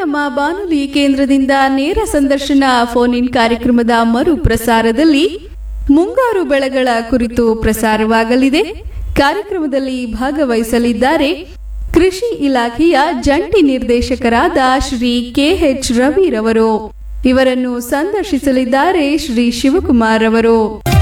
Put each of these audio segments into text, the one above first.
ನಮ್ಮ ಬಾನುಲಿ ಕೇಂದ್ರದಿಂದ ನೇರ ಸಂದರ್ಶನ ಫೋನ್ ಇನ್ ಕಾರ್ಯಕ್ರಮದ ಮರು ಪ್ರಸಾರದಲ್ಲಿ ಮುಂಗಾರು ಬೆಳೆಗಳ ಕುರಿತು ಪ್ರಸಾರವಾಗಲಿದೆ ಕಾರ್ಯಕ್ರಮದಲ್ಲಿ ಭಾಗವಹಿಸಲಿದ್ದಾರೆ ಕೃಷಿ ಇಲಾಖೆಯ ಜಂಟಿ ನಿರ್ದೇಶಕರಾದ ಶ್ರೀ ಕೆಎಚ್ ರವಿರವರು ಇವರನ್ನು ಸಂದರ್ಶಿಸಲಿದ್ದಾರೆ ಶ್ರೀ ಶಿವಕುಮಾರ್ ಅವರು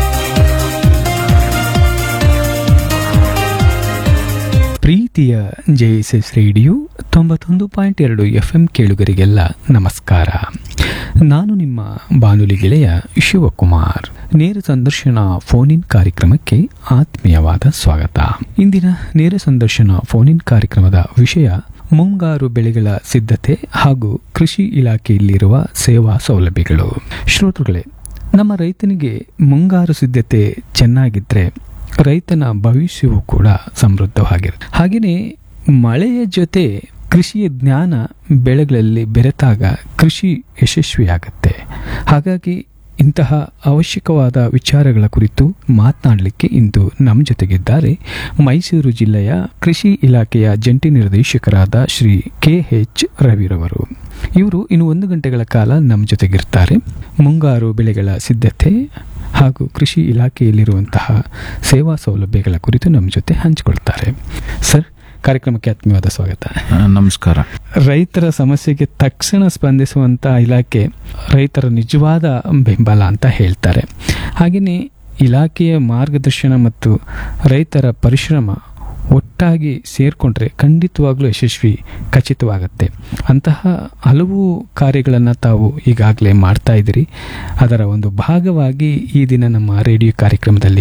ಪ್ರೀತಿಯ ಜೆಎಸ್ಎಸ್ ರೇಡಿಯೋ ತೊಂಬತ್ತೊಂದು ಪಾಯಿಂಟ್ ಎರಡು ಎಫ್ ಎಂ ಕೇಳುಗರಿಗೆಲ್ಲ ನಮಸ್ಕಾರ ನಾನು ನಿಮ್ಮ ಬಾನುಲಿ ಗೆಳೆಯ ಶಿವಕುಮಾರ್ ನೇರ ಸಂದರ್ಶನ ಫೋನ್ ಇನ್ ಕಾರ್ಯಕ್ರಮಕ್ಕೆ ಆತ್ಮೀಯವಾದ ಸ್ವಾಗತ ಇಂದಿನ ನೇರ ಸಂದರ್ಶನ ಫೋನ್ ಇನ್ ಕಾರ್ಯಕ್ರಮದ ವಿಷಯ ಮುಂಗಾರು ಬೆಳೆಗಳ ಸಿದ್ಧತೆ ಹಾಗೂ ಕೃಷಿ ಇಲಾಖೆಯಲ್ಲಿರುವ ಸೇವಾ ಸೌಲಭ್ಯಗಳು ಶ್ರೋತೃಗಳೇ ನಮ್ಮ ರೈತನಿಗೆ ಮುಂಗಾರು ಸಿದ್ಧತೆ ಚೆನ್ನಾಗಿದ್ದರೆ ರೈತನ ಭವಿಷ್ಯವು ಕೂಡ ಸಮೃದ್ಧವಾಗಿರುತ್ತೆ ಹಾಗೆಯೇ ಮಳೆಯ ಜೊತೆ ಕೃಷಿಯ ಜ್ಞಾನ ಬೆಳೆಗಳಲ್ಲಿ ಬೆರೆತಾಗ ಕೃಷಿ ಯಶಸ್ವಿಯಾಗತ್ತೆ ಹಾಗಾಗಿ ಇಂತಹ ಅವಶ್ಯಕವಾದ ವಿಚಾರಗಳ ಕುರಿತು ಮಾತನಾಡಲಿಕ್ಕೆ ಇಂದು ನಮ್ಮ ಜೊತೆಗಿದ್ದಾರೆ ಮೈಸೂರು ಜಿಲ್ಲೆಯ ಕೃಷಿ ಇಲಾಖೆಯ ಜಂಟಿ ನಿರ್ದೇಶಕರಾದ ಶ್ರೀ ಕೆ ಎಚ್ ರವಿರವರು ಇವರು ಇನ್ನು ಒಂದು ಗಂಟೆಗಳ ಕಾಲ ನಮ್ಮ ಜೊತೆಗಿರ್ತಾರೆ ಮುಂಗಾರು ಬೆಳೆಗಳ ಸಿದ್ಧತೆ ಹಾಗೂ ಕೃಷಿ ಇಲಾಖೆಯಲ್ಲಿರುವಂತಹ ಸೇವಾ ಸೌಲಭ್ಯಗಳ ಕುರಿತು ನಮ್ಮ ಜೊತೆ ಹಂಚಿಕೊಳ್ತಾರೆ ಸರ್ ಕಾರ್ಯಕ್ರಮಕ್ಕೆ ಆತ್ಮೀಯವಾದ ಸ್ವಾಗತ ಆ, ನಮಸ್ಕಾರ ರೈತರ ಸಮಸ್ಯೆಗೆ ತಕ್ಷಣ ಸ್ಪಂದಿಸುವಂಥ ಇಲಾಖೆ ರೈತರ ನಿಜವಾದ ಬೆಂಬಲ ಅಂತ ಹೇಳ್ತಾರೆ ಹಾಗೆಯೇ ಇಲಾಖೆಯ ಮಾರ್ಗದರ್ಶನ ಮತ್ತು ರೈತರ ಪರಿಶ್ರಮ ಒಟ್ಟಾಗಿ ಸೇರಿಕೊಂಡ್ರೆ ಖಂಡಿತವಾಗ್ಲೂ ಯಶಸ್ವಿ ಖಚಿತವಾಗುತ್ತೆ ಅಂತಹ ಹಲವು ಕಾರ್ಯಗಳನ್ನು ತಾವು ಈಗಾಗಲೇ ಮಾಡ್ತಾ ಇದ್ದೀರಿ ಅದರ ಒಂದು ಭಾಗವಾಗಿ ಈ ದಿನ ನಮ್ಮ ರೇಡಿಯೋ ಕಾರ್ಯಕ್ರಮದಲ್ಲಿ